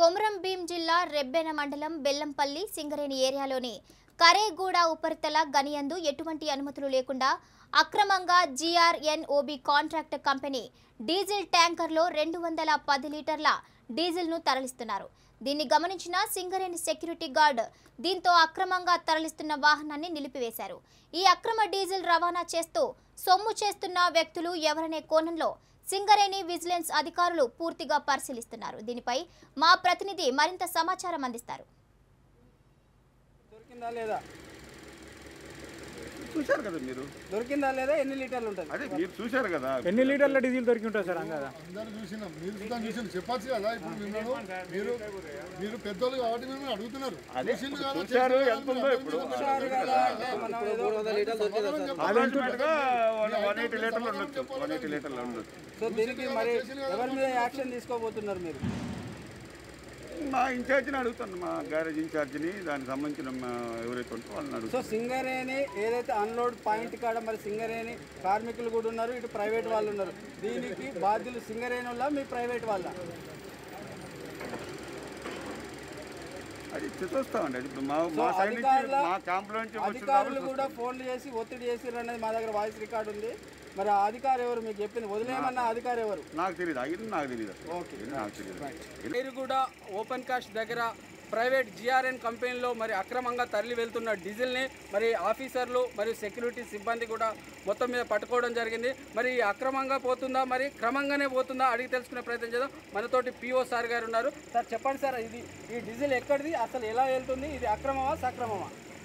కొమరం భీం జిల్లా రెబ్బెన మండలం బెల్లంపల్లి సింగరేణి ఏరియాలోని కరేగూడ ఉపరితల గనియందు ఎటువంటి అనుమతులు లేకుండా అక్రమంగా జీఆర్ఎన్ఓబి కాంట్రాక్ట్ కంపెనీ డీజిల్ ట్యాంకర్లో రెండు వందల పది లీటర్ల డీజిల్ను తరలిస్తున్నారు దీన్ని గమనించిన సింగరేణి సెక్యూరిటీ గార్డ్ దీంతో అక్రమంగా తరలిస్తున్న వాహనాన్ని నిలిపివేశారు ఈ అక్రమ డీజిల్ రవాణా చేస్తూ సొమ్ము చేస్తున్న వ్యక్తులు ఎవరనే కోణంలో సింగరేణి విజిలెన్స్ అధికారులు పూర్తిగా పరిశీలిస్తున్నారు దీనిపై మా ప్రతినిధి మరింత సమాచారం అందిస్తారు దొరికిందా లేదా చూశారు కదా మీరు దొరికిందా లేదా ఎన్ని లీటర్లు ఉంటుంది అదే మీరు చూశారు కదా ఎన్ని లీటర్ల డీజిల్ దొరికి ఉంటుంది సార్ అంగదా అందరూ చూసినాం మీరు కూడా చూసిన చెప్పచ్చు కదా ఇప్పుడు మిమ్మల్ని మీరు మీరు పెద్దోళ్ళు కాబట్టి మిమ్మల్ని అడుగుతున్నారు అదే చూసిండు కదా, చూశారు చేసిండు ఎంత ఉందో ఇప్పుడు సమాధానం చెప్పాలి. వన్ ఎయిటీ లీటర్లు ఉండొచ్చు వన్ ఎయిటీ లీటర్లు ఉండొచ్చు సో దీనికి మరి ఎవరి మీద యాక్షన్ తీసుకోబోతున్నారు మీరు మా ఇన్ఛార్జిని అడుగుతాను మా గ్యారేజ్ ఇన్ఛార్జిని దానికి సంబంధించిన మా ఎవరైతే ఉంటే వాళ్ళని సో అడుగుతాను సింగరేణి ఏదైతే అన్లోడ్ పాయింట్ కాడ మరి సింగరేణి కార్మికులు కూడా ఉన్నారు ఇటు ప్రైవేట్ వాళ్ళు ఉన్నారు దీనికి బాధ్యులు సింగరేణి వాళ్ళ మీ ప్రైవేట్ వాళ్ళ అది చూస్తామండి అది ఇప్పుడు మా సో మా సైడ్ నుంచి అధికారుల- మా క్యాంప్ నుంచి వచ్చిన అధికారులు కూడా ఫోన్లు చేసి ఒత్తిడి చేసిర్రు అనేది మా దగ్గర వాయిస్ రికార్డు ఉంది మరి ఆ అధికారి ఎవరు మీకు చెప్పింది వదిలేయమన్న అధికారి ఎవరు నాకు తెలియదు ఇది నాకు తెలియదు ఓకే. ఇది నాకు తెలియదు మీరు కూడా ఓపెన్ కాస్ట్ దగ్గర ప్రైవేట్ జిఆర్ఎన్ కంపెనీలో మరి అక్రమంగా తరలి వెళ్తున్న డీజిల్ని మరి ఆఫీసర్లు మరియు సెక్యూరిటీ సిబ్బంది కూడా మొత్తం మీద పట్టుకోవడం జరిగింది మరి ఈ అక్రమంగా పోతుందా మరి క్రమంగానే పోతుందా అడిగి తెలుసుకునే ప్రయత్నం చేద్దాం మనతోటి పిఓ సార్ గారు ఉన్నారు సార్ చెప్పండి సార్ ఇది ఈ డీజిల్ ఎక్కడిది అసలు ఎలా వెళ్తుంది ఇది అక్రమమా సక్రమమా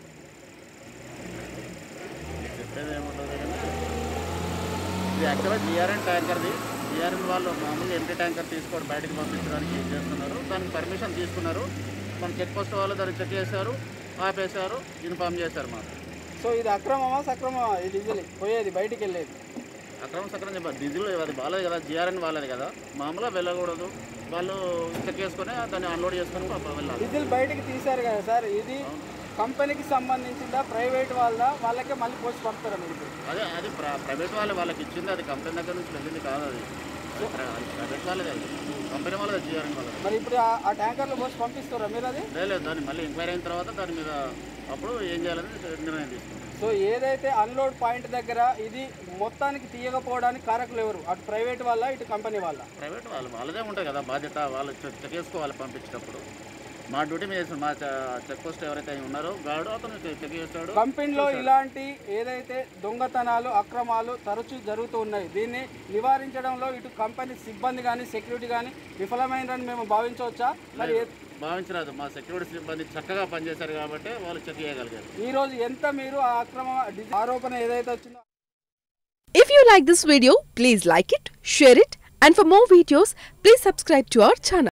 చెప్పేది ఏముండదు కానీ ఇది యాక్చువల్గా జిఆర్ఎన్ ట్యాంకర్ది జిఆర్ఎన్ వాళ్ళు మామూలుగా ఎంటీ ట్యాంకర్ తీసుకొని బయటకు పంపించడానికి ఏం చేస్తున్నారు దానికి పర్మిషన్ తీసుకున్నారు మన చెక్ పోస్ట్ వాళ్ళు దాన్ని చెక్ చేశారు ఆపేశారు ఇన్ఫామ్ చేశారు మాకు సో ఇది అక్రమమా సక్రమమా ఈ డీజిల్ పోయేది బయటికి వెళ్ళేది అక్రమ సక్రమం చెప్పారు డీజిల్ అది బాగాలేదు కదా జిఆర్ఎన్ వాళ్ళది కదా మామూలుగా వెళ్ళకూడదు వాళ్ళు చెక్ చేసుకొని దాన్ని అన్లోడ్ చేసుకొని పాపం వెళ్ళాలి డీజిల్ బయటికి తీశారు కదా సార్ ఇది కంపెనీకి సంబంధించిందా ప్రైవేట్ వాళ్ళ వాళ్ళకే మళ్ళీ పోస్ట్ పంపుతారా మీరు అదే అది ప్ర- ప్రైవేట్ వాళ్ళు వాళ్ళకి ఇచ్చింది అది కంపెనీ దగ్గర నుంచి వెళ్ళింది కాదు అది ప్ర- అది ప్రైవేట్ వాళ్ళది అది కంపెనీ వాళ్ళది జిఆర్ఎన్ వాళ్ళది మరి ఇప్పుడు ఆ- ఆ ట్యాంకర్లో పోస్ట్ పంపిస్తారా మీరు అది లేదు దాన్ని మళ్ళీ ఎంక్వైరీ అయిన తర్వాత దాని మీద అప్పుడు ఏం చేయాలని నిర్ణయం తీసుకుంటాం సో ఏదైతే అన్లోడ్ పాయింట్ దగ్గర ఇది మొత్తానికి తీయకపోవడానికి కారకులు ఎవరు అటు ప్రైవేట్ వాళ్ళ ఇటు కంపెనీ వాళ్ళ ప్రైవేట్ వాళ్ళు వాళ్ళదే ఉంటుంది కదా బాధ్యత వాళ్ళు చెక్ చెక్ చేసుకోవాలి పంపించేటప్పుడు మా డ్యూటీ మీద చేస్తాం మా చ- చెక్ పోస్ట్ ఎవరైతే ఉన్నారో గాడు అతను చెక్ చెక్ చేస్తాడు కంపెనీలో ఇలాంటి ఏదైతే దొంగతనాలు అక్రమాలు తరచూ జరుగుతూ ఉన్నాయి దీన్ని నివారించడంలో ఇటు కంపెనీ సిబ్బంది కానీ సెక్యూరిటీ కానీ విఫలమైందని మేము భావించవచ్చా మరి ఏ- భావించరాదు మా సెక్యూరిటీ సిబ్బంది చక్కగా పనిచేశారు కాబట్టి వాళ్ళు చెక్ చేయగలిగారు ఈ రోజు ఎంత మీరు ఆ అక్రమ డిజి- ఆరోపణ ఏదైతే వచ్చిందో If you like this video, please like it, share it, and for more videos, please subscribe to our channel.